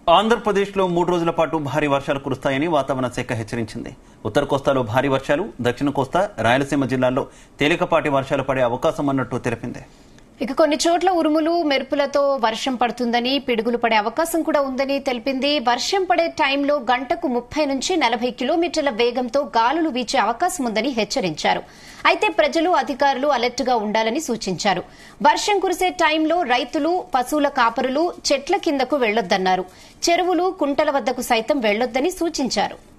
ఆంధ్రప్రదేశ్లో మూడు రోజుల పాటు భారీ వర్షాలు కురుస్తాయని వాతావరణ శాఖ హెచ్చరించింది ఉత్తర కోస్తాలో భారీ వర్షాలు దక్షిణ కోస్తా రాయలసీమ జిల్లాల్లో తేలికపాటి వర్షాలు పడే అవకాశం అన్నట్టు తెలిపింది ఇక కొన్ని చోట్ల ఉరుములు మెరుపులతో వర్షం పడుతుందని పిడుగులు పడే అవకాశం కూడా ఉందని తెలిపింది వర్షం పడే టైంలో గంటకు ముప్పై నుంచి నలభై కిలోమీటర్ల వేగంతో గాలులు వీచే అవకాశం ఉందని హెచ్చరించారు అయితే ప్రజలు అధికారులు అలర్ట్ గా ఉండాలని సూచించారు వర్షం కురిసే టైంలో రైతులు పశువుల కాపరులు చెట్ల కిందకు వెళ్లొద్దన్నారు చెరువులు కుంటల వద్దకు సైతం వెళ్లొద్దని సూచించారు